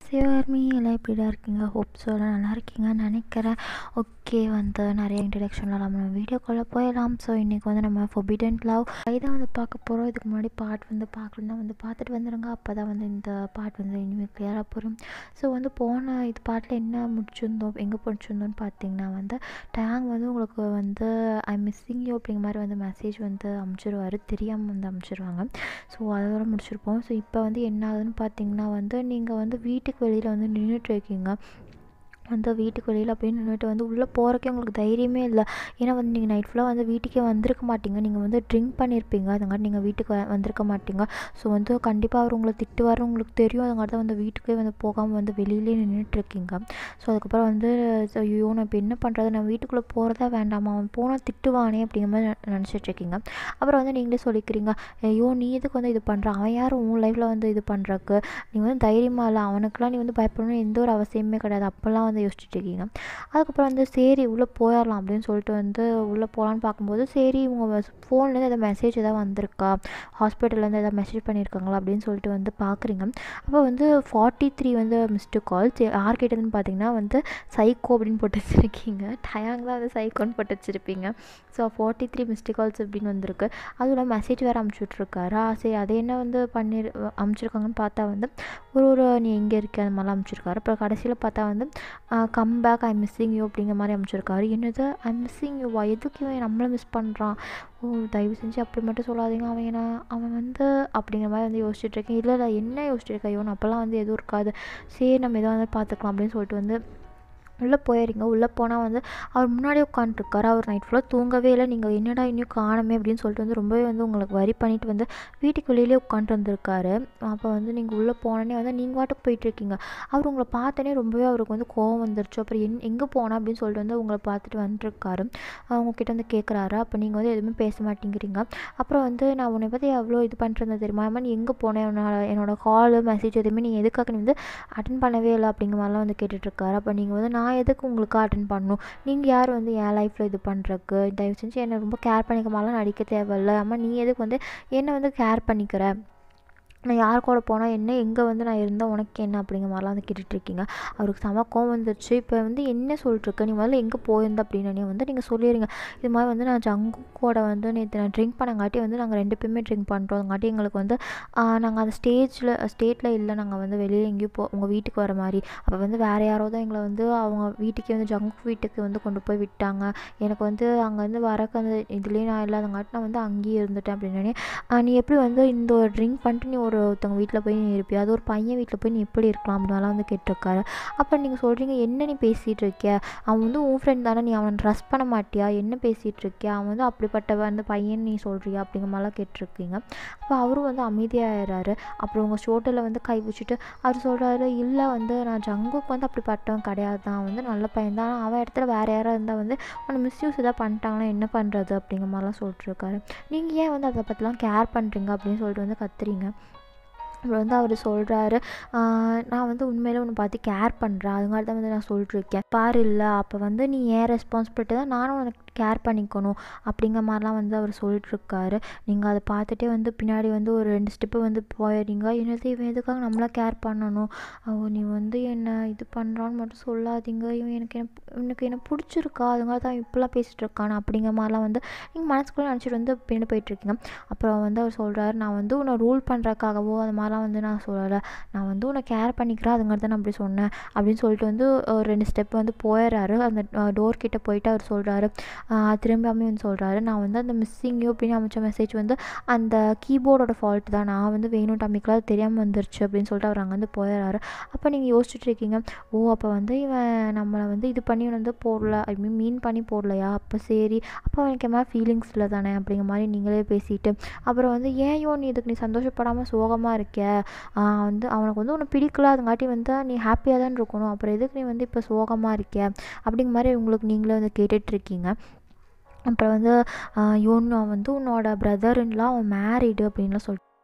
சிவகார்மி எல்லாம் எப்படிடா இருக்கீங்க ஹோப் ஸோ எல்லாம் நல்லா இருக்கீங்கன்னு நினைக்கிறேன் ஓகே வந்து நிறைய இன்ட்ரடக்ஷன்லாம் நம்ம வீடியோக்குள்ளே போயிடலாம் ஸோ இன்றைக்கி வந்து நம்ம ஃபொபிடன் லவ் இதான் வந்து பார்க்க போகிறோம் இதுக்கு முன்னாடி பாட் வந்து பார்க்கலன்னா வந்து பார்த்துட்டு வந்துடுங்க அப்போ தான் வந்து இந்த பாட் வந்து இனிமேல் கிளியராக போகும் ஸோ வந்து போன இது பாட்டில் என்ன முடிச்சிருந்தோம் எங்கே முடிச்சிருந்தோம்னு பார்த்தீங்கன்னா வந்து டேங் வந்து உங்களுக்கு வந்து ஐ மிஸ்ஸிங் யூ அப்படிங்கிற மாதிரி வந்து மெசேஜ் வந்து அமுச்சிருவார் தெரியாமல் வந்து அமுச்சிருவாங்க ஸோ அதோட முடிச்சிருப்போம் ஸோ இப்போ வந்து என்ன ஆகுதுன்னு பார்த்தீங்கன்னா வந்து நீங்கள் வந்து வீட்டுக்கு வெளியில் வந்து நின்றுட்டு இருக்கீங்க வந்து வீட்டுக்கு வெளியில் அப்படியே நின்றுட்டு வந்து உள்ளே போகிறக்கே உங்களுக்கு தைரியமே இல்லை ஏன்னா வந்து நீங்கள் நைட் ஃபுல்லாக வந்து வீட்டுக்கே வந்திருக்க மாட்டீங்க நீங்கள் வந்து ட்ரிங்க் பண்ணியிருப்பீங்க அதங்காட்டி நீங்கள் வீட்டுக்கு வ- வந்திருக்க மாட்டீங்க ஸோ வந்து கண்டிப்பாக அவர் உங்களை திட்டுவார் உங்களுக்கு தெரியும் அதங்காட்டி தான் வந்து வீட்டுக்கே வந்து போகாமல் வந்து வெளியிலே நின்றுட்டுருக்கீங்க ஸோ அதுக்கப்புறம் வந்து so ஐயோ நான் இப்போ என்ன பண்ணுறது நான் வீட்டுக்குள்ளே போகிறதா வேண்டாமா அவன் போனால் திட்டுவானே அப்படிங்கிற மாதிரி நெ- நினச்சிட்டு இருக்கீங்க அப்புறம் வந்து நீங்களே சொல்லிக்கிறீங்க ஐயோ நீ எதுக்கு வந்து இது பண்ணுற அவன் யார் உன் லைஃப்பில் வந்து இது பண்ணுறக்கு நீ வந்து தைரியமாக இல்லை அவனுக்குலாம் நீ வந்து பயப்படணும்னு எந்த ஒரு அவசியமே கிடையாது அப்போல்லாம் வந்து யோசிச்சுட்டு இருக்கீங்க அதுக்கப்புறம் வந்து சரி உள்ளே போயிடலாம் அப்படின்னு சொல்லிட்டு வந்து உள்ளே போகலான்னு பார்க்கும்போது சரி உங்கள் ஃபோன்லேருந்து எதாவது மெசேஜ் எதாவது வந்திருக்கா ஹாஸ்பிட்டல்லேருந்து எதாவது மெசேஜ் பண்ணியிருக்காங்களா அப்படின்னு சொல்லிட்டு வந்து பார்க்குறீங்க அப்போ வந்து ஃபார்ட்டி த்ரீ வந்து மிஸ்டு கால்ஸ் யார்கிட்டதுன்னு பார்த்தீங்கன்னா வந்து சைக்கோ அப்படின்னு போட்டு வச்சுருக்கீங்க டயாங் தான் வந்து சைக்கோன்னு போட்டு வச்சுருப்பீங்க so forty three missed calls அப்படின்னு வந்திருக்கு அதுவும் இல்லாமல் மெசேஜ் வேறு அமுச்சு விட்ருக்காரா சரி அது என்ன வந்து பண்ணி அமுச்சிருக்காங்கன்னு பார்த்தா வந்து ஒரு ஒரு நீ எங்கே இருக்க அந்த மாதிரிலாம் அமுச்சிருக்காரு அப்புறம் கடைசியில் பார்த்தா வந்து come back I missing you அப்படிங்கிற மாதிரி அமுச்சிருக்காரு என்னது ஐ மிஸ்ஸிங் யூவா எதுக்கு இவன் நம்மளை மிஸ் பண்ணுறான் ஓ தயவு செஞ்சு அப்படி மட்டும் சொல்லாதீங்க அவன் என்ன அவன் வந்து அப்படிங்கிற மாதிரி வந்து யோசிச்சுட்டு இருக்கேன் இல்லை இல்லை என்ன யோசிச்சுட்டு இருக்கேன் ஐயோ அப்போல்லாம் வந்து எதுவும் இருக்காது சரி நம்ம எதாவது வந்து பார்த்துக்கலாம் அப்படின்னு சொல்லிட்டு வந்து உள்ளே போயிடுறீங்க உள்ளே போனால் வந்து அவர் முன்னாடியே உட்காந்துருக்காரு அவர் நைட் ஃபுல்லாக தூங்கவே இல்லை நீங்கள் என்னடா இன்னும் காணுமே அப்படின்னு சொல்லிட்டு வந்து ரொம்பவே வந்து உங்களுக்கு வரி பண்ணிட்டு வந்து வீட்டுக்கு வெளியிலே உட்காந்துட்டு வந்திருக்காரு அப்போ வந்து நீங்கள் உள்ளே போனோடனே வந்து நீங்கள் வாட்டுக்கு போயிட்டுருக்கீங்க அவர் உங்களை பார்த்தோன்னே ரொம்பவே அவருக்கு வந்து கோவம் வந்துருச்சு அப்புறம் என் எங்கே போனா அப்படின்னு சொல்லிட்டு வந்து உங்களை பார்த்துட்டு வந்துருக்காரு உங்ககிட்ட வந்து கேட்குறாரு அப்போ நீங்கள் வந்து எதுவுமே பேச மாட்டேங்கிறீங்க அப்புறம் வந்து நான் உன்னை பற்றி எவ்வளோ இது பண்ணுறது தெரியுமா அம்மா நீ எங்கே போனேன் என்னோட என்னோட கால் மெசேஜ் எதுவுமே நீ எதுக்காக நீ வந்து அட்டன் பண்ணவே இல்லை அப்படிங்கிற மாதிரிலாம் வந்து கேட்டுட்ருக்காரு அப்போ நீங்கள் வந்து நான் எதுக்கு உங்களுக்கு அட்டன் பண்ணணும் நீங்கள் யார் வந்து என் லைஃப்பில் இது பண்ணுறக்கு தயவு செஞ்சு என்னை ரொம்ப கேர் பண்ணிக்க மாதிரிலாம் நடிக்க தேவையில்ல அம்மா நீ எதுக்கு வந்து என்னை வந்து கேர் பண்ணிக்கிற நான் யார் கூட போனால் என்ன எங்கே வந்து நான் இருந்தால் உனக்கு என்ன அப்படிங்கிற மாதிரிலாம் வந்து கேட்டுட்ருக்கீங்க அவருக்கு செம கோவம் வந்துருச்சு இப்போ வந்து என்ன சொல்லிட்டுருக்க நீ முதல்ல எங்கே போயிருந்த அப்படின்னு வந்து நீங்கள் சொல்லிடுங்க இது மாதிரி வந்து நான் ஜங்கு கூட வந்து நேற்று நான் ட்ரிங்க் பண்ணங்காட்டி வந்து நாங்கள் ரெண்டு பேருமே ட்ரிங்க் பண்ணுறோம் அதுங்காட்டி எங்களுக்கு வந்து நாங்கள் அந்த ஸ்டேஜில் ஸ்டேட்டில் இல்லை நாங்கள் வந்து வெளியே எங்கேயும் போ உங்கள் வீட்டுக்கு வர மாதிரி அப்போ வந்து வேறு யாரோ தான் எங்களை வந்து அவங்க வீட்டுக்கே வந்து ஜங்க் வீட்டுக்கு வந்து கொண்டு போய் விட்டாங்க எனக்கு வந்து அங்கே வந்து வரக்கு அந்த இதுலேயே நான் இல்லாதங்காட்டி நான் வந்து அங்கேயே இருந்துட்டேன் அப்படின்னு நீ எப்படி வந்து இந்த ஒரு ட்ரிங்க் பண்ணிட்டு நீ ஒரு ஒருத்தவங்க வீட்டில் போய் நீ இருப்பியா அது ஒரு பையன் வீட்டில் போய் நீ எப்படி இருக்கலாம் அப்படின்லாம் வந்து கேட்டிருக்காரு அப்போ நீங்கள் சொல்கிறீங்க என்ன நீ பேசிகிட்டு இருக்க அவன் வந்து உன் ஃப்ரெண்ட் தானே நீ அவனை ட்ரஸ்ட் பண்ண மாட்டியா என்ன பேசிகிட்டு இருக்கியா அவன் வந்து அப்படிப்பட்ட அந்த பையன் நீ சொல்கிறியா அப்படிங்கிற மாதிரிலாம் கேட்டிருக்கீங்க அப்போ அவரும் வந்து அமைதியாகிறாரு அப்புறம் உங்கள் ஷோட்டில் வந்து கை வச்சுட்டு அவர் சொல்கிறாரு இல்லை வந்து நான் ஜங்குக்கு வந்து அப்படிப்பட்டவன் கிடையாது தான் வந்து நல்ல பையன் தான் ஆனா அவன் இடத்துல வேறு யாராவது இருந்தால் வந்து அவனை மிஸ்யூஸ் எதாவது பண்ணிட்டாங்கன்னா என்ன பண்ணுறது அப்படிங்கிற மாதிரிலாம் சொல்லிட்டுருக்காரு நீங்கள் ஏன் வந்து அதை பற்றிலாம் கேர் பண்ணுறீங்க அப்படின்னு சொல்லிட்டு வந்து கத்துறீங்க அப்புறம் வந்து அவர் சொல்கிறாரு நான் வந்து உண்மையிலே உன்னை பார்த்து கேர் பண்ணுறேன் அதுங்காட்டி தான் வந்து நான் சொல்லிட்டுருக்கேன் பாரு இல்லை அப்போ வந்து நீ ஏன் ரெஸ்பான்சிபிலிட்டி தான் நானும் உனக்கு கேர் பண்ணிக்கணும் அப்படிங்கிற மாதிரிலாம் வந்து அவர் சொல்லிட்டுருக்காரு நீங்கள் அதை பார்த்துட்டே வந்து பின்னாடி வந்து ஒரு ரெண்டு ஸ்டெப்பு வந்து போயிடுறீங்க என்னது இவன் எதுக்காக நம்மளா கேர் பண்ணணும் அவ நீ வந்து என்ன இது பண்ணுறான்னு மட்டும் சொல்லாதீங்க இவன் எனக்கு என்ன எனக்கு என்ன பிடிச்சிருக்கா அதுங்காக தான் இப்படிலாம் பேசிகிட்டு இருக்கான் அப்படிங்கிற மாதிரிலாம் வந்து நீங்கள் மனசுக்குள்ளே நினச்சிட்டு வந்து பின்னாடி போயிட்டுருக்கீங்க அப்புறம் வந்து அவர் சொல்கிறாரு நான் வந்து உன்னை ரூல் பண்ணுறக்காகவோ அது மாதிரிலாம் வந்து நான் சொல்லலை நான் வந்து உன்னை கேர் பண்ணிக்கிறேன் அதுங்காட்டி தான் நான் அப்படி சொன்னேன் அப்படின்னு சொல்லிட்டு வந்து ஒரு ரெண்டு ஸ்டெப் வந்து போயிடுறாரு அந்த டோர் கிட்ட போயிட்டு அவர் சொல்கிறாரு திரும்பாமே வந்து சொல்கிறாரு நான் வந்து அந்த மிஸ்ஸிங் யூ அப்படின்னு அமைச்ச மெசேஜ் வந்து அந்த கீபோர்டோட ஃபால்ட் தான் நான் வந்து வேணும் டமிக்கெலாம் அது தெரியாமல் வந்துருச்சு அப்படின்னு சொல்லிட்டு அவர் அங்கேருந்து போயிடுறாரு அப்போ நீங்கள் யோசிச்சுட்டு இருக்கீங்க ஓ அப்போ வந்து இவன் நம்மளை வந்து இது பண்ணி வந்து போடல ஐ மீன் மீன் பண்ணி போடலையா அப்போ சரி அப்போ அவனுக்கு என்ன ஃபீலிங்ஸ் இல்லை தானே அப்படிங்கிற மாதிரி நீங்களே பேசிட்டு அப்புறம் வந்து ஏன் யோ நீ இதுக்கு நீ சந்தோஷப்படாமல் சோகமாக இருக்க ஆஹ் வந்து அவனுக்கு வந்து உன்னை பிடிக்கல அதுங்காட்டி வந்து நீ ஹாப்பியாக தான் இருக்கணும் அப்புறம் எதுக்கு நீ வந்து இப்போ சோகமாக இருக்க அப்படிங்கிற மாதிரி உங்களுக்கு நீங்களே வந்து கேட்டுட்ருக்கீங்க அப்புறம் வந்து யோன்னு வந்து உன்னோட பிரதர் இன்லாம் அவன் மேரிடு அப்படின்லாம் சொல்லிட்டு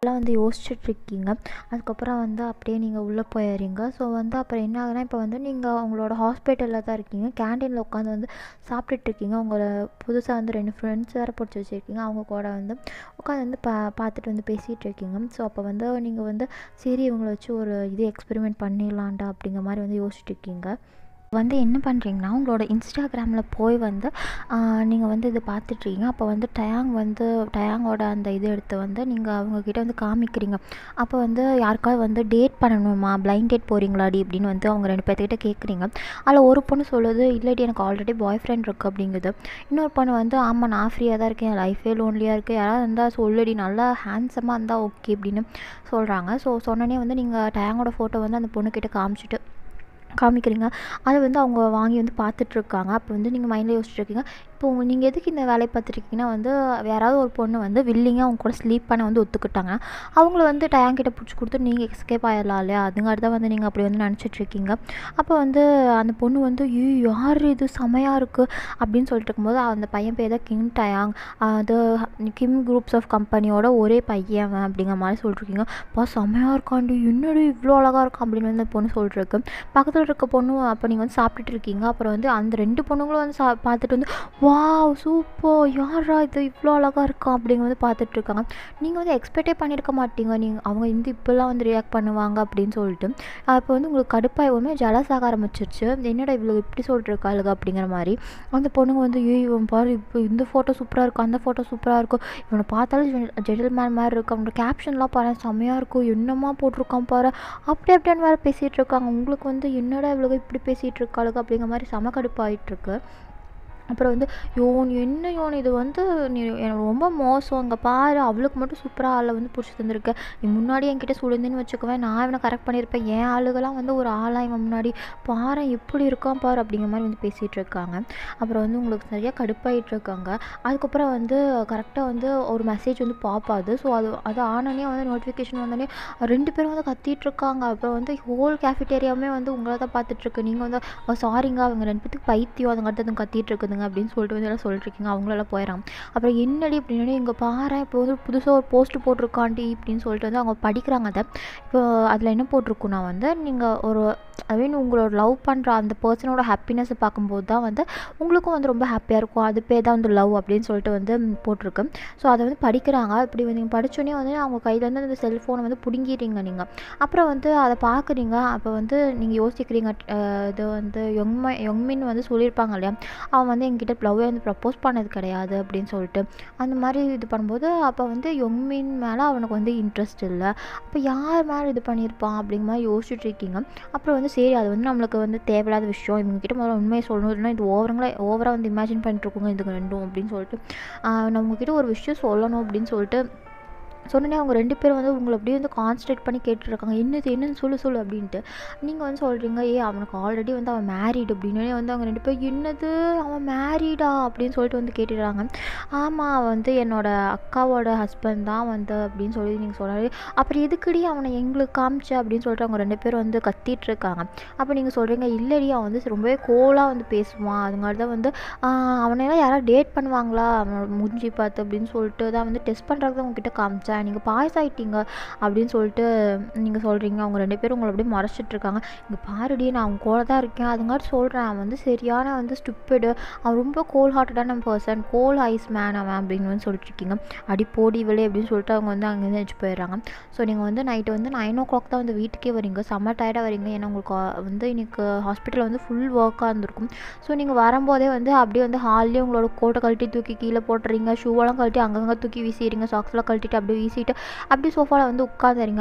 இதெல்லாம் வந்து யோசிச்சுட்ருக்கீங்க அதுக்கப்புறம் வந்து அப்படியே நீங்கள் உள்ளே போயிடுறீங்க ஸோ வந்து அப்புறம் என்ன ஆகுதுன்னா இப்போ வந்து நீங்கள் உங்களோட ஹாஸ்பிட்டலில் தான் இருக்கீங்க கேண்டீனில் உட்காந்து வந்து சாப்பிட்டுட்ருக்கீங்க உங்களை புதுசாக வந்து ரெண்டு ஃப்ரெண்ட்ஸ் வேறு பிடிச்சி வச்சுருக்கீங்க அவங்க கூட வந்து உட்காந்து வந்து பா பார்த்துட்டு வந்து பேசிகிட்டு இருக்கீங்க ஸோ அப்போ வந்து நீங்கள் வந்து சரி இவங்கள வச்சு ஒரு இது எக்ஸ்பெரிமெண்ட் பண்ணிடலான்டா அப்படிங்கிற மாதிரி வந்து யோசிச்சுட்டு இருக்கீங்க வந்து என்ன பண்ணுறீங்கன்னா உங்களோட இன்ஸ்டாகிராமில் போய் வந்து நீங்கள் வந்து இது பார்த்துட்ருக்கீங்க அப்போ வந்து டயாங் வந்து டயாங்கோட அந்த இது எடுத்து வந்து நீங்கள் அவங்கக்கிட்ட வந்து காமிக்கிறீங்க அப்போ வந்து யாருக்காவது வந்து டேட் பண்ணணுமா பிளைண்ட் டேட் போகிறீங்களாடி அப்படின்னு வந்து அவங்க ரெண்டு பேர்த்துக்கிட்ட கேட்குறீங்க அதில் ஒரு பொண்ணு சொல்லுது இல்லாட்டி எனக்கு ஆல்ரெடி பாய் ஃப்ரெண்ட் இருக்குது அப்படிங்குது இன்னொரு பொண்ணு வந்து ஆமாம் நான் ஃப்ரீயாக தான் இருக்கேன் என் லைஃபே லோன்லியாக இருக்குது யாராவது இருந்தால் சொல்லுடி நல்லா ஹேண்ட்ஸமாக இருந்தால் ஓகே அப்படின்னு சொல்கிறாங்க ஸோ சொன்னோடனே வந்து நீங்கள் டயாங்கோட ஃபோட்டோ வந்து அந்த பொண்ணுக்கிட்ட காமிச்சிட்டு காமிக்கிறீங்க அதை வந்து அவங்க வாங்கி வந்து பார்த்துட்ருக்காங்க அப்போ வந்து நீங்கள் மைண்டில் யோசிச்சுட்ருக்கீங்க இப்போ நீங்கள் எதுக்கு இந்த வேலையை பார்த்துருக்கீங்கன்னா வந்து யாராவது ஒரு பொண்ணு வந்து வில்லிங்காக அவங்க கூட ஸ்லீப் பண்ண வந்து ஒத்துக்கிட்டாங்க அவங்கள வந்து டயாங்கிட்ட பிடிச்சி கொடுத்து நீங்கள் எஸ்கேப் ஆகிடலாம் இல்லையா அதுங்காட்டி தான் வந்து நீங்கள் அப்படி வந்து நினச்சிட்ருக்கீங்க அப்போ வந்து அந்த பொண்ணு வந்து ஐயோ யார் இது செமையாக இருக்குது அப்படின்னு சொல்லிட்டு இருக்கும்போது அந்த பையன் பேர் தான் கிம் டயாங் அது கிம் குரூப்ஸ் ஆஃப் கம்பெனியோட ஒரே பையன் அவன் அப்படிங்கிற மாதிரி சொல்லிருக்கீங்க பா செமையாக இருக்காண்டி என்னடி இவ்வளோ அழகாக இருக்கான் அப்படின்னு வந்து அந்த பொண்ணு சொல்லிருக்கு பக்கத்தில் இருக்க பொண்ணு அப்போ நீங்கள் வந்து சாப்பிட்டுட்டு இருக்கீங்க அப்புறம் வந்து அந்த ரெண்டு பொண்ணுங்களும் வந்து சா பார்த்துட்டு வந்து வாவ் சூப்பர் யாரா இது இவ்வளோ அழகாக இருக்கான் அப்படிங்க வந்து பார்த்துட்ருக்காங்க நீங்கள் வந்து எக்ஸ்பெக்டே பண்ணியிருக்க மாட்டீங்க நீங்கள் அவங்க வந்து இப்போல்லாம் வந்து ரியாக்ட் பண்ணுவாங்க அப்படின்னு சொல்லிட்டு அப்போ வந்து உங்களுக்கு கடுப்பாக ஒன்று ஜலஸ் ஆக ஆரம்பிச்சிருச்சு என்னடா இவ்வளோ இப்படி சொல்லிட்டுருக்காளுங்க அப்படிங்கிற மாதிரி அந்த பொண்ணுங்க வந்து ஏய் இவன் பாரு இப்போ இந்த ஃபோட்டோ சூப்பராக இருக்கும் அந்த ஃபோட்டோ சூப்பராக இருக்கும் இவனை பார்த்தாலும் ஜென்டில்மேன் மாதிரி இருக்கும் அவனோட கேப்ஷன்லாம் பாரு செம்மையாக இருக்கும் என்னமா போட்டிருக்கான் பாரு அப்படி அப்படின்னு வேறு பேசிகிட்டு இருக்காங்க உங்களுக்கு வந்து என்னடா இவ்வளோ இப்படி பேசிகிட்டு இருக்காளுங்க அப்படிங்கிற மாதிரி செம கடுப்பாயிட்டிருக்கு அப்புறம் வந்து யோன் என்ன யோன் இது வந்து நீ எனக்கு ரொம்ப மோசம் இங்கே பாரு அவளுக்கு மட்டும் சூப்பராக ஆளை வந்து பிடிச்சி தந்திருக்க நீ முன்னாடி என்கிட்ட சொல்லியிருந்தேன்னு வச்சுக்கவேன் நான் இவனை கரெக்ட் பண்ணியிருப்பேன் என் ஆளுகெல்லாம் வந்து ஒரு ஆளாக இவன் முன்னாடி பாரு எப்படி இருக்கான் பாரு அப்படிங்கிற மாதிரி வந்து பேசிகிட்டு இருக்காங்க அப்புறம் வந்து உங்களுக்கு சரியாக கடுப்பாயிட்டு இருக்காங்க அதுக்கப்புறம் வந்து கரெக்டாக வந்து ஒரு மெசேஜ் வந்து பாப்பாது ஸோ அது அது ஆனோடனே வந்து நோட்டிஃபிகேஷன் வந்தோடனே ரெண்டு பேரும் வந்து கத்திட்டு இருக்காங்க அப்புறம் வந்து ஹோல் கேஃபிட்டேரியாவுமே வந்து உங்களை தான் பார்த்துட்ருக்கு நீங்கள் வந்து சாரிங்க அவங்க ரெண்டு பேத்துக்கு பைத்தியம் அதுங்காட்டு அதுங்க கத்திட்டு இருக்குதுங்க அப்படின்னு சொல்லிட்டு வந்து எல்லாம் சொல்லிட்டு இருக்கீங்க அவங்களெல்லாம் போயிடறாங்க அப்புறம் என்னடி அப்படின்னு இங்கே பாரு இப்போ வந்து புதுசாக ஒரு போஸ்ட் போட்டிருக்காண்டி அப்படின்னு சொல்லிட்டு வந்து அவங்க படிக்கிறாங்க அதை இப்போ அதில் என்ன போட்டிருக்குன்னா வந்து நீங்கள் ஒரு ஐ மீன் உங்களோட லவ் பண்ணுற அந்த பர்சனோட ஹாப்பினஸை பார்க்கும்போது தான் வந்து உங்களுக்கும் வந்து ரொம்ப ஹாப்பியாக இருக்கும் அது பேர் தான் வந்து லவ் அப்படின்னு சொல்லிட்டு வந்து போட்டிருக்கு ஸோ அதை வந்து படிக்கிறாங்க இப்படி நீங்கள் படித்தோடனே வந்து அவங்க கையிலேருந்து அந்த செல்ஃபோனை வந்து பிடுங்கிடுறீங்க நீங்கள் அப்புறம் வந்து அதை பார்க்குறீங்க அப்போ வந்து நீங்கள் யோசிக்கிறீங்க இது வந்து யொங்மை யொங்மின் வந்து சொல்லியிருப்பாங்க இல்லையா அவன் வந்து என்கிட்ட லவ்வே வந்து ப்ரப்போஸ் பண்ணது கிடையாது அப்படின்னு சொல்லிட்டு அந்த மாதிரி இது பண்ணும்போது அப்போ வந்து யொங்மின் மேலே அவனுக்கு வந்து இன்ட்ரெஸ்ட் இல்லை அப்போ யார் மேலே இது பண்ணியிருப்பான் அப்படிங்கிற மாதிரி யோசிச்சுட்டு இருக்கீங்க அப்புறம் வந்து சரி அது வந்து நம்மளுக்கு வந்து தேவையில்லாத விஷயம் இவங்ககிட்ட முதல்ல உண்மையை சொல்லணும் இல்லைன்னா இது ஓவரங்களா ஓவராக வந்து இமேஜின் பண்ணிட்டுருக்கோங்க இதுக்கு ரெண்டும் அப்படின்னு சொல்லிட்டு நான் உங்ககிட்ட ஒரு விஷயம் சொல்லணும் அப்படின்னு சொல்லிட்டு சொன்னோன்னே அவங்க ரெண்டு பேரும் வந்து உங்களை அப்படியே வந்து கான்சன்ட்ரேட் பண்ணி கேட்டுருக்காங்க என்னது என்னன்னு சொல்லு சொல்லு அப்படின்ட்டு நீங்கள் வந்து சொல்கிறீங்க ஏ அவனுக்கு ஆல்ரெடி வந்து அவன் மேரீடு அப்படின்னு வந்து அவங்க ரெண்டு பேரும் என்னது அவன் மேரீடா அப்படின்னு சொல்லிட்டு வந்து கேட்டுடுறாங்க ஆமாம் அவன் வந்து என்னோட அக்காவோட ஹஸ்பண்ட் தான் வந்து அப்படின்னு சொல்லி நீங்கள் சொன்னாரு அப்புறம் எதுக்குடி அவனை எங்களுக்கு காமிச்ச அப்படின்னு சொல்லிட்டு அவங்க ரெண்டு பேரும் வந்து கத்திட்டு இருக்காங்க அப்போ நீங்கள் சொல்கிறீங்க இல்லடி அவன் வந்து ரொம்பவே கோலாக வந்து பேசுவான் அதுங்காட்டி தான் வந்து அவனையெல்லாம் யாராவது டேட் பண்ணுவாங்களா அவனோட மூஞ்சி பார்த்து அப்படின்னு சொல்லிட்டு தான் வந்து டெஸ்ட் பண்ணுறதுக்கு தான் உங்ககிட்ட காமிச்சேன் நீங்கள் பாஸ் ஆகிட்டீங்க அப்படின்னு சொல்லிட்டு நீங்கள் சொல்கிறீங்க அவங்க ரெண்டு பேரும் உங்களை அப்படியே மறைச்சிட்ருக்காங்க இங்கே பாருடி நான் அவங்க கூட தான் இருக்கேன் அதுங்காட்டி சொல்கிறேன் அவன் வந்து சரியான வந்து ஸ்டுப்பிடு அவன் ரொம்ப கோல் ஹார்ட்டடான பர்சன் கோல் ஐஸ் மேன் அவன் அப்படின்னு வந்து சொல்லிட்டு இருக்கீங்க அடி போடி விலை அப்படின்னு சொல்லிட்டு அவங்க வந்து அங்கேருந்து வச்சு போயிடுறாங்க ஸோ நீங்கள் வந்து நைட்டு வந்து நைன் ஓ கிளாக் தான் வந்து வீட்டுக்கே வரீங்க செம்ம டயர்டாக வரீங்க ஏன்னா உங்களுக்கு வந்து இன்னைக்கு ஹாஸ்பிட்டலில் வந்து ஃபுல் ஒர்க்காக இருந்திருக்கும் ஸோ நீங்கள் வரும்போதே வந்து அப்படியே வந்து ஹால்லேயே உங்களோட கோட்டை கழட்டி தூக்கி கீழே போட்டுறீங்க ஷூவெல்லாம் கழட்டி அங்கங்கே தூக்கி வீசிடுறீங்க சாக்ஸ்லாம் கழட்டிட்டு அப்படியே வீசிட்டு அப்படியே சோஃபாவில் வந்து உட்காந்துறீங்க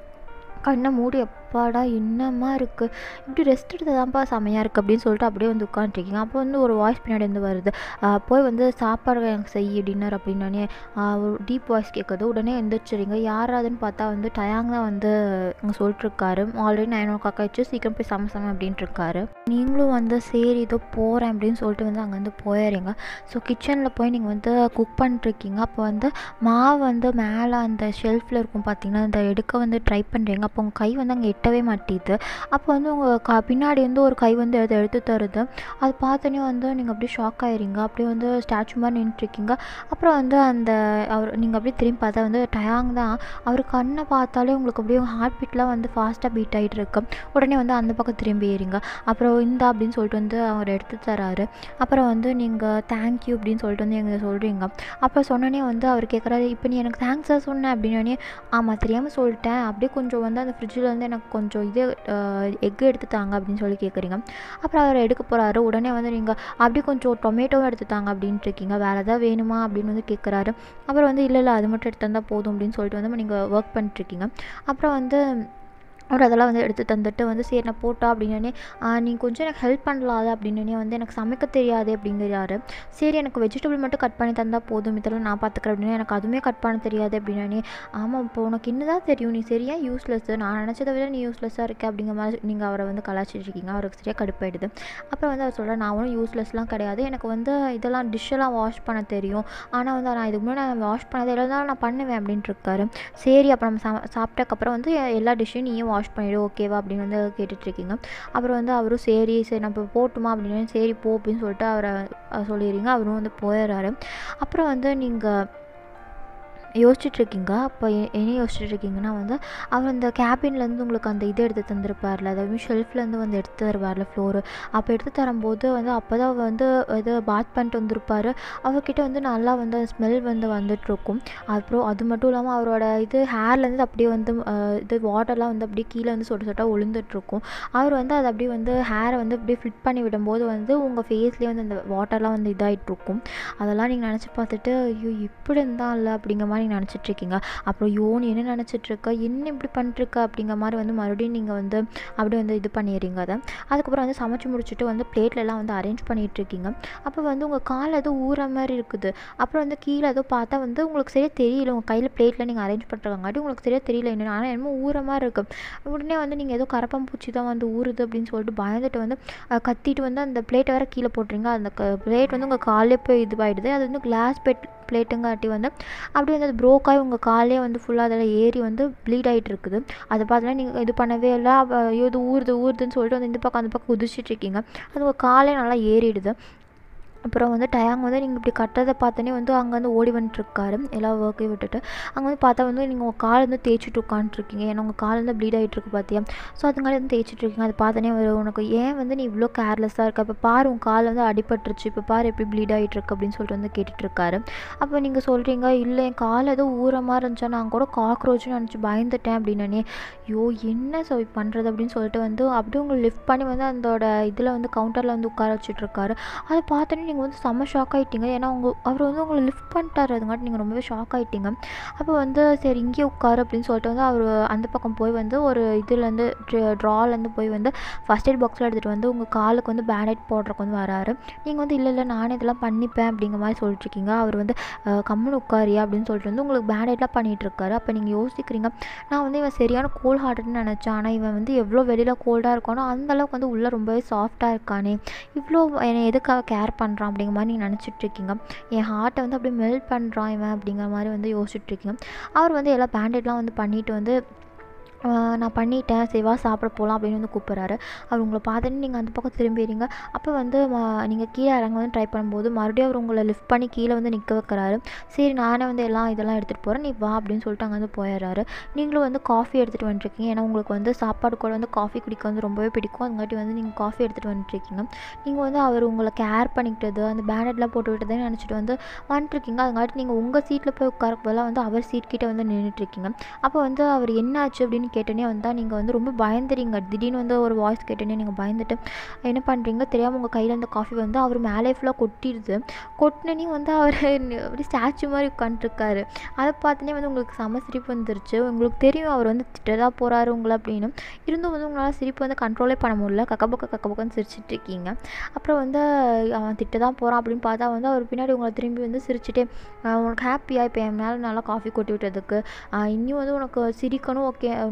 கண்ணை மூடி அப்பாடா என்னம்மா இருக்குது இப்படி ரெஸ்ட் எடுத்ததான்ப்பா செமையாக இருக்குது அப்படின்னு சொல்லிட்டு அப்படியே வந்து உட்காந்துருக்கீங்க அப்போ வந்து ஒரு வாய்ஸ் பின்னாடி வந்து வருது போய் வந்து சாப்பாடு எனக்கு செய் டின்னர் அப்படின்னே ஒரு டீப் வாய்ஸ் கேட்குது உடனே எந்திரிச்சிடுங்க யாராதுன்னு பார்த்தா வந்து டயாங் தான் வந்து இங்கே சொல்லிட்டுருக்காரு ஆல்ரெடி நைன் ஓ கிளாக் ஆயிடுச்சு சீக்கிரம் போய் சம சம அப்படின்ட்டு இருக்காரு நீங்களும் வந்து சரி இதோ போகிறேன் அப்படின்னு சொல்லிட்டு வந்து அங்கேருந்து போயிடுறீங்க ஸோ கிச்சனில் போய் நீங்கள் வந்து குக் பண்ணிட்டுருக்கீங்க அப்போ வந்து மாவு வந்து மேலே அந்த ஷெல்ஃபில் இருக்கும் பார்த்தீங்கன்னா அந்த எடுக்க வந்து ட்ரை பண்ணுறீங்க அப்போ உங்கள் கை வந்து அங்கே எட்ட ஒட்டவே மாட்டேது அப்போ வந்து உங்கள் க பின்னாடி வந்து ஒரு கை வந்து அதை எடுத்து தருது அது பார்த்தோன்னே வந்து நீங்கள் அப்படியே ஷாக் ஆயிடுறீங்க அப்படியே வந்து ஸ்டாச்சு மாதிரி நின்றுட்டுருக்கீங்க அப்புறம் வந்து அந்த அவர் நீங்கள் அப்படியே திரும்பி பார்த்தா வந்து டயாங் தான் அவர் கண்ணை பார்த்தாலே உங்களுக்கு அப்படியே ஹார்ட் பீட்லாம் வந்து ஃபாஸ்ட்டாக பீட் ஆகிட்டு இருக்கு உடனே வந்து அந்த பக்கம் திரும்பி ஏறிங்க அப்புறம் இந்தா அப்படின்னு சொல்லிட்டு வந்து அவர் எடுத்து தராரு அப்புறம் வந்து நீங்கள் தேங்க்யூ அப்படின்னு சொல்லிட்டு வந்து எங்களுக்கு சொல்கிறீங்க அப்புறம் சொன்னோன்னே வந்து அவர் கேட்குறாரு இப்போ நீ எனக்கு தேங்க்ஸாக சொன்ன அப்படின்னோடனே ஆமாம் தெரியாமல் சொல்லிட்டேன் அப்படியே கொஞ்சம் வந்து அந்த ஃப்ரிட்ஜில் வந்து எனக்கு கொஞ்சம் இது எக் எடுத்து தாங்க அப்படின்னு சொல்லி கேட்குறீங்க அப்புறம் அவர் எடுக்க போகிறாரு உடனே வந்து நீங்கள் அப்படியே கொஞ்சம் டொமேட்டோவும் எடுத்து தாங்க அப்படின்ட்டு இருக்கீங்க வேறு எதாவது வேணுமா அப்படின்னு வந்து கேட்குறாரு அப்புறம் வந்து இல்லை இல்லை அது மட்டும் எடுத்து தந்தால் போதும் அப்படின்னு சொல்லிட்டு வந்து நீங்கள் ஒர்க் பண்ணிட்டுருக்கீங்க அப்புறம் வந்து அவர் அதெல்லாம் வந்து எடுத்து தந்துட்டு வந்து சரி நான் போட்டா அப்படின்னே நீ கொஞ்சம் எனக்கு ஹெல்ப் பண்ணலாத அப்படின்னே வந்து எனக்கு சமைக்க தெரியாது அப்படிங்கிறாரு சரி எனக்கு வெஜிடபிள் மட்டும் கட் பண்ணி தந்தால் போதும் இதெல்லாம் நான் பார்த்துக்கிறேன் அப்படின்னு எனக்கு அதுவுமே கட் பண்ண தெரியாது அப்படின்னே ஆமாம் இப்போ உனக்கு என்னதான் தெரியும் நீ சரியா யூஸ்லெஸ் நான் நினச்சதை விட நீ யூஸ்லெஸ்ஸாக இருக்க அப்படிங்கிற மாதிரி நீங்கள் அவரை வந்து கலாச்சிட்டு இருக்கீங்க அவருக்கு சரியாக கடுப்பாயிடுது அப்புறம் வந்து அவர் சொல்கிறார் நான் ஒன்றும் யூஸ்லெஸ்லாம் கிடையாது எனக்கு வந்து இதெல்லாம் டிஷ்ஷெல்லாம் வாஷ் பண்ண தெரியும் ஆனால் வந்து நான் இதுக்கு முன்னாடி நான் வாஷ் பண்ணதே இருந்தாலும் நான் பண்ணுவேன் அப்படின்ட்டு இருக்காரு சரி அப்போ நம்ம சா சாப்பிட்டக்கப்புறம் வந்து எல்லா டிஷ்ஷையும் நீயும் வாஷ் பண்ணிவிடு ஓகேவா அப்படின்னு வந்து கேட்டுட்ருக்கீங்க அப்புறம் வந்து அவரும் சரி சரி நம்ம இப்போ போட்டுமா அப்படின்னு சரி போ அப்படின்னு சொல்லிட்டு அவரை சொல்லிடுறீங்க அவரும் வந்து போயிடுறாரு அப்புறம் வந்து நீங்கள் யோசிச்சுட்ருக்கீங்க அப்போ என்ன யோசிச்சுட்ருக்கீங்கன்னா வந்து அவர் அந்த கேபின்லேருந்து உங்களுக்கு அந்த இது எடுத்து தந்திருப்பார்ல அதாவது ஷெல்ஃப்லேருந்து வந்து எடுத்து தருவார்ல ஃப்ளோரு அப்போ எடுத்து தரும்போது வந்து அப்போ தான் வந்து இது பாத் பண்ணிட்டு வந்திருப்பார் அவர்கிட்ட வந்து நல்லா வந்து ஸ்மெல் வந்து வந்துட்டுருக்கும் அப்புறம் அது மட்டும் இல்லாமல் அவரோட இது ஹேர்லேருந்து அப்படியே வந்து இது வாட்டர்லாம் வந்து அப்படியே கீழே வந்து சொட்ட சொட்டாக விழுந்துட்டுருக்கும் அவர் வந்து அதை அப்படியே வந்து ஹேரை வந்து அப்படியே ஃபிட் பண்ணி விடும்போது வந்து உங்கள் ஃபேஸ்லேயே வந்து அந்த வாட்டர்லாம் வந்து இதாகிட்ருக்கும் அதெல்லாம் நீங்கள் நினச்சி பார்த்துட்டு ஐயோ இப்படி இருந்தால் இல்லை அப்படிங்கிற மாதிரி நீங்கள் நினச்சிட்ருக்கீங்க அப்புறம் யோன் என்ன நினச்சிட்ருக்க என்ன இப்படி பண்ணிட்டுருக்க அப்படிங்கிற மாதிரி வந்து மறுபடியும் நீங்கள் வந்து அப்படியே வந்து இது பண்ணிடுறீங்க அதை அதுக்கப்புறம் வந்து சமைச்சு முடிச்சுட்டு வந்து பிளேட்லலாம் வந்து அரேஞ்ச் பண்ணிகிட்ருக்கீங்க அப்போ வந்து உங்கள் கால் ஏதோ ஊற மாதிரி இருக்குது அப்புறம் வந்து கீழே ஏதோ பார்த்தா வந்து உங்களுக்கு சரியாக தெரியல உங்கள் கையில் பிளேட்டில் நீங்கள் அரேஞ்ச் பண்ணுறங்காட்டி உங்களுக்கு சரியாக தெரியல என்ன ஆனால் என்னமோ ஊற மாதிரி இருக்குது உடனே வந்து நீங்கள் ஏதோ கரப்பாம்பூச்சி தான் வந்து ஊறுது அப்படின்னு சொல்லிட்டு பயந்துட்டு வந்து கத்திட்டு வந்து அந்த பிளேட்டை வேறு கீழே போட்டுறீங்க அந்த பிளேட் வந்து உங்கள் காலே போய் இதுவாகிடுது அது வந்து கிளாஸ் பெட் பிளேட்டுங்காட்டி வந்து அப்படியே வந்து அது ப்ரோக் ஆகி உங்கள் காலே வந்து ஃபுல்லாக அதில் ஏறி வந்து ப்ளீட் ஆகிட்டு இருக்குது அதை பார்த்தோன்னா நீங்கள் இது பண்ணவே இல்லை ஐயோ இது ஊறுது ஊறுதுன்னு சொல்லிட்டு வந்து இந்த பக்கம் அந்த பக்கம் குதிச்சிட்ருக்கீங்க அது உங்கள் காலே நல்லா ஏறிடுது அப்புறம் வந்து டயாங் வந்து நீங்கள் இப்படி கட்டுறதை பார்த்தோன்னே வந்து அங்கே வந்து ஓடி வந்துட்டுருக்காரு எல்லா ஒர்க்கையும் விட்டுட்டு அங்கே வந்து பார்த்தா வந்து நீங்கள் உங்கள் கால் வந்து தேய்ச்சிட்டு உட்காந்துருக்கீங்க ஏன்னா உங்கள் கால் வந்து ப்ளீட் ஆகிட்டு இருக்கு பார்த்தியா ஸோ அதுங்காட்டி வந்து தேய்ச்சிட்டு இருக்கீங்க அது பார்த்தோன்னே உனக்கு ஏன் வந்து நீ இவ்வளோ கேர்லெஸ்ஸாக இருக்க இப்போ பாரு உன் கால் வந்து அடிபட்டுருச்சு இப்போ பாரு எப்படி ப்ளீட் ஆகிட்டு இருக்கு அப்படின்னு சொல்லிட்டு வந்து கேட்டுட்ருக்காரு அப்போ நீங்கள் சொல்கிறீங்க இல்லை என் கால் ஏதோ ஊற மாதிரி இருந்துச்சா நான் கூட காக்ரோச்னு நினச்சி பயந்துட்டேன் அப்படின்னே ஐயோ என்ன ஸோ பண்ணுறது அப்படின்னு சொல்லிட்டு வந்து அப்படியே உங்களை லிஃப்ட் பண்ணி வந்து அதோட இதில் வந்து கவுண்டரில் வந்து உட்கார வச்சுட்ருக்காரு அதை பார்த்தோன்னே நீங்கள் வந்து செம்ம ஷாக் ஆகிட்டீங்க ஏன்னா உங்கள் அவர் வந்து உங்களை லிஃப்ட் பண்ணிட்டார் அதுங்காட்டி நீங்கள் ரொம்பவே ஷாக் ஆகிட்டீங்க அப்போ வந்து சரி இங்கேயே உட்காரு அப்படின்னு சொல்லிட்டு வந்து அவர் அந்த பக்கம் போய் வந்து ஒரு இதுலேருந்து ட்ராலேருந்து போய் வந்து ஃபஸ்ட் எய்ட் பாக்ஸில் எடுத்துகிட்டு வந்து உங்கள் காலுக்கு வந்து பேண்டேட் போடுறக்கு வந்து வராரு நீங்கள் வந்து இல்லை இல்லை நானே இதெல்லாம் பண்ணிப்பேன் அப்படிங்கிற மாதிரி சொல்லிட்டுருக்கீங்க அவர் வந்து கம்முன்னு உட்காரியா அப்படின்னு சொல்லிட்டு வந்து உங்களுக்கு பேண்டேட்லாம் பண்ணிகிட்ருக்காரு அப்போ நீங்கள் யோசிக்கிறீங்க நான் வந்து இவன் சரியான கோல்ட் ஹார்ட்டட்னு நினச்சேன் ஆனால் இவன் வந்து எவ்வளோ வெளியில் கோல்டாக இருக்கானோ அந்தளவுக்கு வந்து உள்ளே ரொம்பவே சாஃப்டாக இருக்கானே இவ்வளோ என்னை எதுக்காக கேர் பண்ணுறான் அப்படிங்கிற மாதிரி நீங்கள் நினச்சிட்ருக்கீங்க என் ஹார்ட்டை வந்து அப்படியே மெல்ட் பண்ணுறான் இவன் அப்படிங்கிற மாதிரி வந்து யோசிச்சுட்ருக்கீங்க அவர் வந்து எல்லா பேண்டேட்லாம் வந்து பண்ணிவிட்டு வந்து நான் பண்ணிட்டேன் சரி வா சாப்பிட போகலாம் அப்படின்னு வந்து கூப்பிட்றாரு அவர் உங்களை பார்த்துட்டு நீங்கள் அந்த பக்கம் திரும்பிடுறீங்க அப்போ வந்து நீங்கள் கீழே இறங்க வந்து ட்ரை பண்ணும்போது மறுபடியும் அவர் உங்களை லிஃப்ட் பண்ணி கீழே வந்து நிற்க வைக்கிறாரு சரி நானே வந்து எல்லாம் இதெல்லாம் எடுத்துகிட்டு போகிறேன் நீ வா அப்படின்னு சொல்லிட்டு அங்கே வந்து போயிடுறாரு நீங்களும் வந்து காஃபி எடுத்துகிட்டு வந்துருக்கீங்க ஏன்னா உங்களுக்கு வந்து சாப்பாடு கூட வந்து காஃபி குடிக்க வந்து ரொம்பவே பிடிக்கும் அதுங்காட்டி வந்து நீங்கள் காஃபி எடுத்துகிட்டு வந்துட்டுருக்கீங்க நீங்கள் வந்து அவர் உங்களை கேர் பண்ணிக்கிட்டது அந்த பேனட்லாம் போட்டு விட்டதுன்னு நினச்சிட்டு வந்து வந்துட்டுருக்கீங்க அதுங்காட்டி நீங்கள் உங்கள் சீட்டில் போய் உட்கார பதிலாக வந்து அவர் சீட் கிட்டே வந்து நின்றுட்டுருக்கீங்க அப்போ வந்து அவர் என்னாச்சு அப்படின்னு கேட்டோன்னே வந்தால் நீங்கள் வந்து ரொம்ப பயந்துறீங்க திடீர்னு வந்து ஒரு வாய்ஸ் கேட்டோன்னே நீங்கள் பயந்துட்டு என்ன பண்ணுறீங்க தெரியாமல் உங்கள் கையில் அந்த காஃபி வந்து அவர் மேலே ஃபுல்லாக கொட்டிடுது கொட்டினே வந்து அவர் அப்படி ஸ்டாச்சு மாதிரி உட்காந்துருக்காரு அதை பார்த்தோன்னே வந்து உங்களுக்கு செம சிரிப்பு வந்துருச்சு உங்களுக்கு தெரியும் அவர் வந்து திட்டதாக போகிறாரு உங்களை அப்படின்னு இருந்தும் வந்து உங்களால் சிரிப்பு வந்து கண்ட்ரோலே பண்ண முடியல கக்கபக்க கக்கபக்கன்னு சிரிச்சிட்டு இருக்கீங்க அப்புறம் வந்து அவன் திட்ட தான் போகிறான் அப்படின்னு பார்த்தா வந்து அவர் பின்னாடி உங்களை திரும்பி வந்து சிரிச்சுட்டே உனக்கு ஹாப்பியாக இப்போ என் மேலே நல்லா காஃபி கொட்டி விட்டதுக்கு இன்னும் வந்து உனக்கு சிரிக்கணும் ஓகே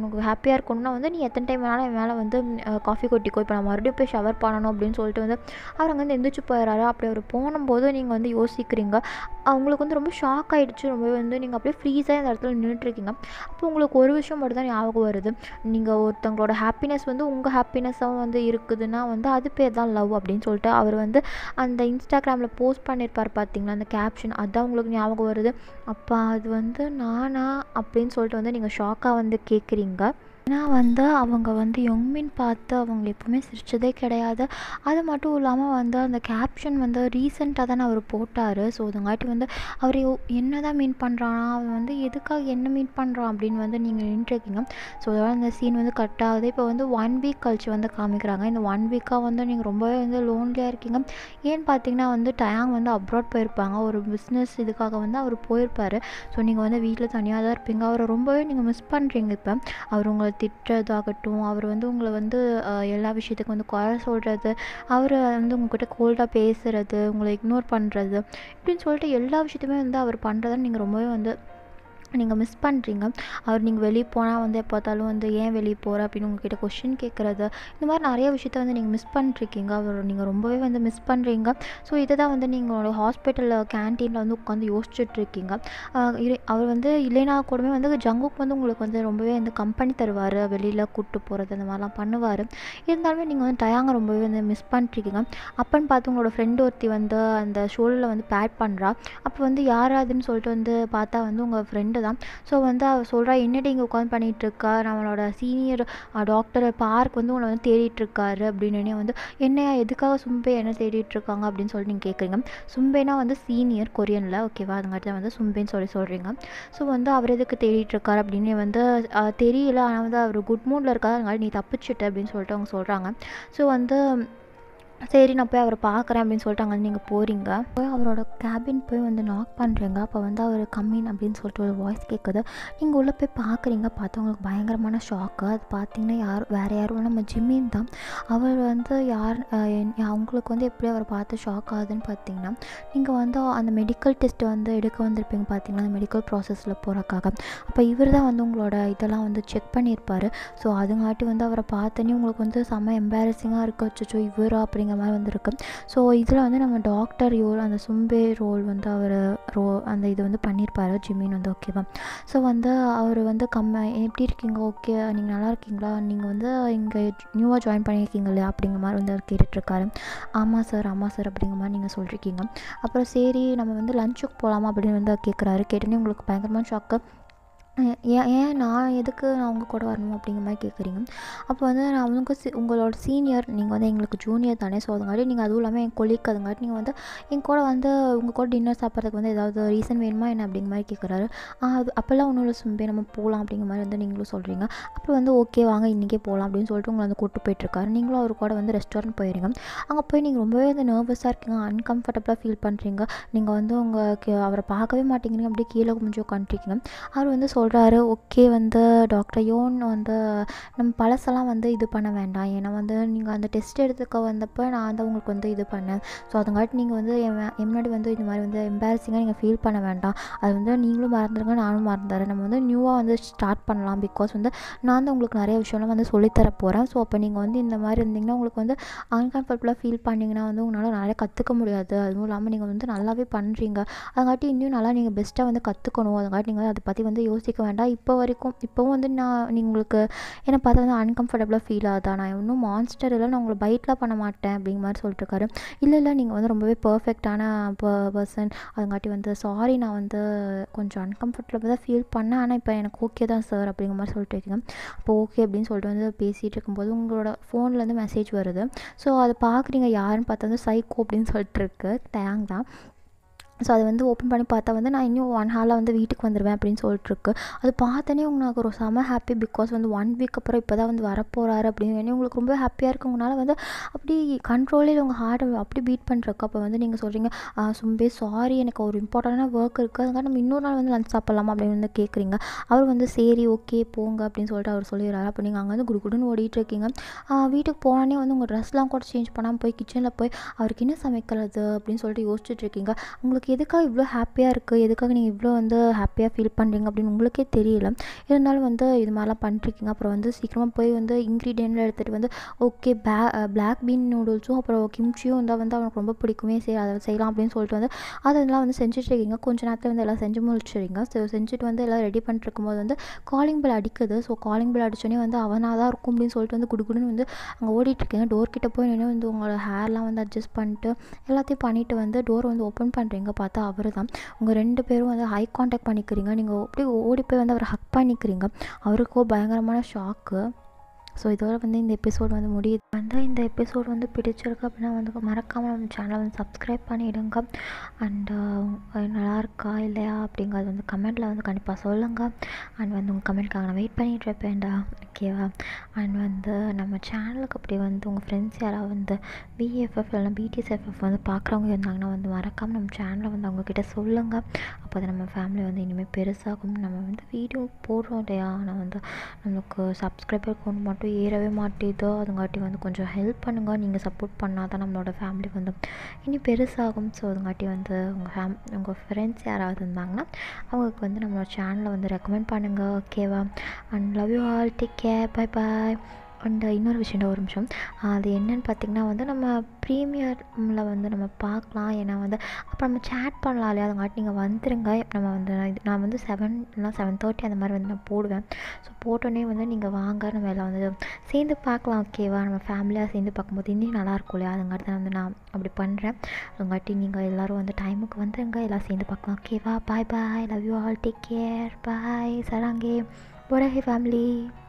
உனக்கு ஹாப்பியாக இருக்கணும்னா வந்து நீ எத்தனை டைம் வேணாலும் என் மேலே வந்து காஃபி கொட்டிக்கோ இப்போ நான் மறுபடியும் போய் ஷவர் பண்ணணும் அப்படின்னு சொல்லிட்டு வந்து அவர் அங்கே வந்து எந்திரிச்சு போயிடுறாரு அப்படி அவர் போனும்போது நீங்கள் வந்து யோசிக்கிறீங்க அவங்களுக்கு வந்து ரொம்ப ஷாக் ஆகிடுச்சு ரொம்ப வந்து நீங்கள் அப்படியே ஃப்ரீஸாக இந்த இடத்துல நின்றுட்டுருக்கீங்க அப்போ உங்களுக்கு ஒரு விஷயம் மட்டும் தான் ஞாபகம் வருது நீங்கள் ஒருத்தவங்களோட ஹாப்பினஸ் வந்து உங்கள் ஹாப்பினஸ்ஸாகவும் வந்து இருக்குதுன்னா வந்து அது பேர் தான் லவ் அப்படின்னு சொல்லிட்டு அவர் வந்து அந்த இன்ஸ்டாகிராமில் போஸ்ட் பண்ணியிருப்பார் பார்த்தீங்களா அந்த கேப்ஷன் அதான் உங்களுக்கு ஞாபகம் வருது அப்போ அது வந்து நானா அப்படின்னு சொல்லிட்டு வந்து நீங்கள் ஷாக்காக வந்து கேட்குறீங்க ஏன்னா வந்து அவங்க வந்து யொங்மின் பார்த்து அவங்க எப்பவுமே சிரிச்சதே கிடையாது அது மட்டும் இல்லாமல் வந்து அந்த கேப்ஷன் வந்து ரீசெண்டாக தானே அவர் போட்டார் ஸோ அதுங்காட்டி வந்து அவர் என்ன தான் மீன் பண்ணுறானா அவன் வந்து எதுக்காக என்ன மீன் பண்ணுறான் அப்படின்னு வந்து நீங்கள் நின்றுருக்கீங்க ஸோ அதோட அந்த சீன் வந்து கட் ஆகுது இப்போ வந்து ஒன் வீக் கழிச்சு வந்து காமிக்கிறாங்க இந்த ஒன் வீக்காக வந்து நீங்கள் ரொம்பவே வந்து லோன்லியாக இருக்கீங்க ஏன்னு பார்த்தீங்கன்னா வந்து டயாங் வந்து அப்ராட் போயிருப்பாங்க ஒரு பிஸ்னஸ் இதுக்காக வந்து அவர் போயிருப்பார் ஸோ நீங்கள் வந்து வீட்டில் தனியாக தான் இருப்பீங்க அவரை ரொம்பவே நீங்கள் மிஸ் பண்ணுறீங்க இப்போ அவர் உங்களை திட்டுறதாகட்டும் அவர் வந்து உங்களை வந்து அஹ், எல்லா விஷயத்துக்கும் வந்து குறை சொல்கிறது அவர் வந்து உங்ககிட்ட கோல்டாக பேசுகிறது உங்களை இக்னோர் பண்ணுறது இப்படின்னு சொல்லிட்டு எல்லா விஷயத்தையுமே வந்து அவர் பண்ணுறத நீங்கள் ரொம்பவே வந்து நீங்கள் மிஸ் பண்ணுறீங்க அவர் நீங்கள் வெளியே போனால் வந்து எப்போ பார்த்தாலும் வந்து ஏன் வெளியே போகிற அப்படின்னு உங்ககிட்ட கொஷின் கேட்குறது இந்த மாதிரி நிறைய விஷயத்த வந்து நீங்கள் மிஸ் பண்ணிருக்கீங்க அவர் நீங்கள் ரொம்பவே வந்து மிஸ் பண்ணுறீங்க ஸோ இதை தான் வந்து நீங்கள் ஹாஸ்பிட்டலில் கேன்டீனில் வந்து உட்காந்து யோசிச்சுட்ருக்கீங்க அவர் வந்து இல்லைனா கூடவே வந்து ஜங்குக் வந்து உங்களுக்கு வந்து ரொம்பவே வந்து கம்பெனி தருவார் வெளியில் கூப்பிட்டு போகிறது அந்த மாதிரிலாம் பண்ணுவார் இருந்தாலுமே நீங்கள் வந்து டயாங்க ரொம்பவே வந்து மிஸ் பண்ணிருக்கீங்க அப்பன்னு பார்த்து உங்களோட ஃப்ரெண்டு ஒருத்தி வந்து அந்த ஷோலில் வந்து பேட் பண்ணுறா அப்போ வந்து யாராதுன்னு சொல்லிட்டு வந்து பார்த்தா வந்து உங்கள் ஃப்ரெண்டு தான் ஸோ வந்து அவள் சொல்கிறா என்னடி இங்கே உட்காந்து பண்ணிகிட்டு இருக்கா நம்மளோட சீனியர் டாக்டர் பார்க் வந்து உன்னை வந்து தேடிட்டு இருக்காரு அப்படின்னு வந்து என்னையா எதுக்காக சும்பே என்ன தேடிட்டு இருக்காங்க அப்படின்னு சொல்லிட்டு நீங்கள் கேட்குறீங்க சும்பேனா வந்து சீனியர் கொரியனில் ஓகேவா அதுங்காட்டி தான் வந்து சும்பேன்னு சொல்லி சொல்கிறீங்க ஸோ வந்து அவர் எதுக்கு தேடிட்டு இருக்காரு அப்படின்னு வந்து அஹ், தெரியல ஆனால் வந்து அவர் குட் மூடில் இருக்காரு அதனால நீ தப்பிச்சிட்ட அப்படின்னு சொல்லிட்டு அவங்க சொல்கிறாங்க ஸோ வந்து சரி நான் போய் அவரை பார்க்குறேன் அப்படின்னு சொல்லிட்டு அங்கே நீங்கள் போகிறீங்க போய் அவரோட கேபின் போய் வந்து நாக் பண்ணுறீங்க அப்போ வந்து அவர் கம்மின் அப்படின்னு சொல்லிட்டு ஒரு வாய்ஸ் கேட்குது நீங்கள் உள்ளே போய் பார்க்குறீங்க பார்த்து உங்களுக்கு பயங்கரமான ஷாக்கு அது பார்த்தீங்கன்னா யார் வேறு யாரும் நம்ம ஜிம்மின் தான் அவர் வந்து யார் அஹ், என்- அவங்களுக்கு வந்து எப்படி அவரை பார்த்து ஷாக் ஆகுதுன்னு பார்த்தீங்கன்னா நீங்கள் வந்து அந்த மெடிக்கல் டெஸ்ட் வந்து எடுக்க வந்திருப்பீங்க பார்த்தீங்கன்னா அந்த மெடிக்கல் ப்ராசஸில் போகிறக்காக அப்போ இவர் தான் வந்து உங்களோட இதெல்லாம் வந்து செக் பண்ணியிருப்பார் ஸோ அதுங்காட்டி வந்து அவரை பார்த்தோன்னே உங்களுக்கு வந்து செம்ம எம்பாரசிங்காக இருக்க வச்சுச்சோ இவரா அப்படிங்கிற மாதிரி வந்து இருக்கு ஸோ இதில் வந்து நம்ம டாக்டர் ரோல் அந்த சும்பே ரோல் வந்து அவர் ரோ அந்த இது வந்து பண்ணியிருப்பாரு ஜிமின் வந்து ஓகேவா ஸோ வந்து அவர் வந்து கம்ம எப்படி இருக்கீங்க ஓகே நீங்கள் நல்லா இருக்கீங்களா நீங்கள் வந்து இங்கே நியூவாக ஜாயின் பண்ணியிருக்கீங்க இல்லையா அப்படிங்கிற மாதிரி வந்து அவர் கேட்டுட்ருக்காரு ஆமாம் சார் ஆமாம் சார் அப்படிங்கிற மாதிரி நீங்கள் சொல்லியிருக்கீங்க அப்புறம் சரி நம்ம வந்து லஞ்சுக்கு போகலாமா அப்படின்னு வந்து அவர் கேட்குறாரு கேட்டோன்னே உங்களுக்கு பயங்கரமான ஷாக்கு ஏன் ஏன் நான் எதுக்கு நான் உங்கள் கூட வரணும் அப்படிங்கிற மாதிரி கேட்குறீங்க அப்போ வந்து நான் உங்களுக்கு சி உங்களோட சீனியர் நீங்கள் வந்து எங்களுக்கு ஜூனியர் தானே ஸோ அதுங்காட்டி நீங்கள் அதுவும் இல்லாமல் என் கொலிக் அதுங்காட்டி நீங்கள் வந்து என் கூட வந்து உங்கள் கூட டின்னர் சாப்பிட்றதுக்கு வந்து ஏதாவது ரீசன் வேணுமா என்ன அப்படிங்கிற மாதிரி கேட்குறாரு அது அப்போல்லாம் ஒன்றும் இல்லை சும்பே நம்ம போகலாம் அப்படிங்கிற மாதிரி வந்து நீங்களும் சொல்கிறீங்க அப்புறம் வந்து ஓகே வாங்க இன்றைக்கே போகலாம் அப்படின்னு சொல்லிட்டு உங்களை வந்து கூப்பிட்டு போயிட்டுருக்காரு நீங்களும் அவர் கூட வந்து ரெஸ்டாரண்ட் போயிருங்க அங்கே போய் நீங்கள் ரொம்பவே வந்து நர்வஸாக இருக்கீங்க அன்கம்ஃபர்டபுளாக ஃபீல் பண்ணுறீங்க நீங்கள் வந்து உங்களுக்கு அவரை பார்க்கவே மாட்டேங்கிறீங்க அப்படியே கீழே குமிஞ்சு உட்காந்துருக்கீங்க அவர் வந்து சொல்கிறாரு ஓகே வந்து டாக்டர் யோன் வந்து நம்ம பழசெல்லாம் வந்து இது பண்ண வேண்டாம் ஏன்னா வந்து நீங்கள் அந்த டெஸ்ட் எடுத்துக்க வந்தப்போ நான் வந்து உங்களுக்கு வந்து இது பண்ணேன் ஸோ அதுங்காட்டி நீங்கள் வந்து என் மே- என் முன்னாடி வந்து இந்த மாதிரி வந்து எம்பாரசிங்காக நீங்கள் ஃபீல் பண்ண வேண்டாம் அது வந்து நீங்களும் மறந்துடுங்க நானும் மறந்துடுறேன் நம்ம வந்து நியூவாக வந்து ஸ்டார்ட் பண்ணலாம் பிகாஸ் வந்து நான் தான் உங்களுக்கு நிறைய விஷயம்லாம் வந்து சொல்லித்தர போகிறேன் ஸோ அப்போ நீங்கள் வந்து இந்த மாதிரி இருந்தீங்கன்னா உங்களுக்கு வந்து அன்கம்ஃபர்டபுளாக ஃபீல் பண்ணிங்கன்னா வந்து உங்களால் நிறைய கற்றுக்க முடியாது அதுவும் இல்லாமல் நீங்கள் வந்து நல்லாவே பண்ணுறீங்க அதுங்காட்டி இன்னும் நல்லா நீங்கள் பெஸ்ட்டாக வந்து கற்றுக்கணும் அதுங்காட்டி நீங்கள் அதை பற்றி வந்து யோசிக்க வேண்டாம் இப்போ வரைக்கும் இப்போவும் வந்து நான் நீ உங்களுக்கு என்னை பார்த்தா வந்து அன்கம்ஃபர்டபுளாக ஃபீல் ஆகுதா நான் இன்னும் மான்ஸ்டர் இல்லை நான் உங்களை பைட்லாம் பண்ண மாட்டேன் அப்படிங்கிற மாதிரி சொல்லிட்டு இருக்காரு இல்லை இல்லை நீங்கள் வந்து ரொம்பவே பர்ஃபெக்டான பர்சன் அதுங்காட்டி வந்து சாரி நான் வந்து கொஞ்சம் அன்கம்ஃபர்டபுளாக தான் ஃபீல் பண்ணேன் ஆனால் இப்போ எனக்கு ஓகே தான் சார் அப்படிங்கிற மாதிரி சொல்லிட்டு இருக்கீங்க அப்போ ஓகே அப்படின்னு சொல்லிட்டு வந்து பேசிகிட்டு இருக்கும்போது உங்களோட ஃபோன்லேருந்து மெசேஜ் வருது ஸோ அதை பார்க்குறீங்க யாருன்னு பார்த்தா வந்து சைக்கோ அப்படின்னு சொல்லிட்டு இருக்கு டேங் தான் ஸோ அதை வந்து ஓப்பன் பண்ணி பார்த்தா வந்து நான் இன்னும் ஒன் ஹாரில் வந்து வீட்டுக்கு வந்துடுவேன் அப்படின்னு சொல்லிட்டுருக்கு அது பார்த்தோன்னே உங்களுக்கு ஒரு செம ஹாப்பி பிகாஸ் வந்து ஒன் வீக் அப்புறம் இப்போ தான் வந்து வரப்போகிறாரு அப்படின்னு உங்களுக்கு ரொம்ப ஹாப்பியாக இருக்குங்கனால வந்து அப்படி கண்ட்ரோலே உங்கள் ஹார்ட்டை அப்படி பீட் பண்ணுறக்கு அப்போ வந்து நீங்கள் சொல்கிறீங்க சும்பே சாரி எனக்கு ஒரு இம்பார்ட்டண்டான ஒர்க் இருக்குது அதுக்காக நம்ம இன்னொரு நாள் வந்து லஞ்ச் சாப்பிட்லாமா அப்படின்னு வந்து கேட்குறீங்க அவர் வந்து சரி ஓகே போங்க அப்படின்னு சொல்லிட்டு அவர் சொல்லிடுறாரு அப்போ நீங்கள் அங்கே வந்து குடுகுடுன்னு ஓடிட்டு இருக்கீங்க ஆஹ் வீட்டுக்கு போனோடனே வந்து உங்கள் ட்ரெஸ்லாம் கூட சேஞ்ச் பண்ணாமல் போய் கிச்சனில் போய் அவருக்கு என்ன சமைக்கிறது அப்படின்னு சொல்லிட்டு யோசிச்சுட்டு இருக்கீங்க உங்களுக்கு உங்களுக்கு எதுக்காக இவ்வளோ ஹாப்பியாக இருக்குது எதுக்காக நீங்கள் இவ்வளோ வந்து ஹாப்பியாக ஃபீல் பண்ணுறீங்க அப்படின்னு உங்களுக்கே தெரியல இருந்தாலும் வந்து இது மாதிரிலாம் பண்ணிருக்கீங்க அப்புறம் வந்து சீக்கிரமாக போய் வந்து இன்க்ரீடியன்ட்லாம் எடுத்துகிட்டு வந்து ஓகே பே பிளாக் பீன் நூடுல்ஸும் அப்புறம் கிம்ச்சியும் இருந்தால் வந்து அவனுக்கு ரொம்ப பிடிக்குமே சரி அதை செய்யலாம் அப்படின்னு சொல்லிட்டு வந்து அதெல்லாம் வந்து செஞ்சுட்டு இருக்கீங்க கொஞ்ச நேரத்தில் வந்து எல்லாம் செஞ்சு முடிச்சிடுறீங்க ஸோ செஞ்சுட்டு வந்து எல்லாம் ரெடி பண்ணிட்டு இருக்கும்போது வந்து காலிங் பெல் அடிக்குது ஸோ காலிங் பெல் அடிச்சோடனே வந்து அவனாக தான் இருக்கும் அப்படின்னு சொல்லிட்டு வந்து குடுகுடுன்னு வந்து அங்கே ஓடிட்டுருக்கீங்க டோர் கிட்ட போய் நின்று வந்து உங்களோட ஹேர்லாம் வந்து அட்ஜஸ்ட் பண்ணிட்டு எல்லாத்தையும் பண்ணிவிட்டு வந்து டோர் வந்து ஓப்பன் பண்ணுறீங்க பார்த்தா அவர் தான் உங்கள் ரெண்டு பேரும் வந்து ஹை காண்டாக்ட் பண்ணிக்கிறீங்க நீங்கள் அப்படியே ஓடி போய் வந்து அவரை ஹக் பண்ணிக்கிறீங்க அவருக்கோ பயங்கரமான ஷாக்கு ஸோ இதோட வந்து இந்த எபிசோட் வந்து முடியுது வந்து இந்த எபிசோட் வந்து பிடிச்சிருக்கு அப்படின்னா வந்து மறக்காமல் நம்ம சேனலை வந்து சப்ஸ்கிரைப் பண்ணிவிடுங்க அண்டு நல்லா இருக்கா இல்லையா அப்படிங்கிறது வந்து கமெண்ட்டில் வந்து கண்டிப்பாக சொல்லுங்கள் அண்ட் வந்து உங்கள் கமெண்ட்காக நான் வெயிட் பண்ணிகிட்டு இருப்பேன்டா ஓகேவா அண்ட் வந்து நம்ம சேனலுக்கு அப்படி வந்து உங்கள் ஃப்ரெண்ட்ஸ் யாராவது வந்து பிஎஃப்எஃப் இல்லைனா பிடிஎஸ்எஃப்எஃப் வந்து பார்க்குறவங்க இருந்தாங்கன்னா வந்து மறக்காமல் நம்ம சேனலை வந்து அவங்கக்கிட்ட சொல்லுங்கள் அப்போ தான் நம்ம ஃபேமிலி வந்து இனிமேல் பெருசாகும் நம்ம வந்து வீடியோ போடுறோம் இல்லையா ஆனால் வந்து நமக்கு சப்ஸ்கிரைபர் கவுண்ட் மட்டும் ஏறவே மாட்டேதோ அதுங்காட்டி வந்து கொஞ்சம் ஹெல்ப் பண்ணுங்கள் நீங்கள் சப்போர்ட் பண்ணால் தான் நம்மளோட ஃபேமிலி வந்து இனி பெருசாகும் ஸோ அதுங்காட்டி வந்து உங்கள் ஃபேம் உங்கள் ஃப்ரெண்ட்ஸ் யாராவது இருந்தாங்கன்னா அவங்களுக்கு வந்து நம்மளோட சேனலை வந்து ரெக்கமெண்ட் பண்ணுங்கள் ஓகேவா and love you all take care bye bye and இன்னொரு விஷயம் ஒரு நிமிஷம் அது என்னன்னு பார்த்திங்கன்னா வந்து நம்ம ப்ரீமியரில் வந்து நம்ம பார்க்கலாம் ஏன்னா வந்து அப்போ நம்ம சேட் பண்ணலாம் இல்லையா அதுங்காட்டி நீங்கள் வந்துருங்க நம்ம வந்து இது நான் வந்து செவன் இல்லைனா செவன் தேர்ட்டி அந்த மாதிரி வந்து நான் போடுவேன் ஸோ போட்டோன்னே வந்து நீங்கள் வாங்க நம்ம எல்லாம் வந்து சேர்ந்து பார்க்கலாம் ஓகேவா நம்ம ஃபேமிலியாக சேர்ந்து பார்க்கும்போது இன்னும் நல்லாயிருக்கும் இல்லையா அதுங்காட்டி தான் வந்து நான் அப்படி பண்ணுறேன் அதுங்காட்டி நீங்கள் எல்லோரும் வந்து டைமுக்கு வந்துருங்க எல்லாம் சேர்ந்து பார்க்கலாம் ஓகேவா bye bye love you all take care bye சராங்கே போரஹே ஃபேமிலி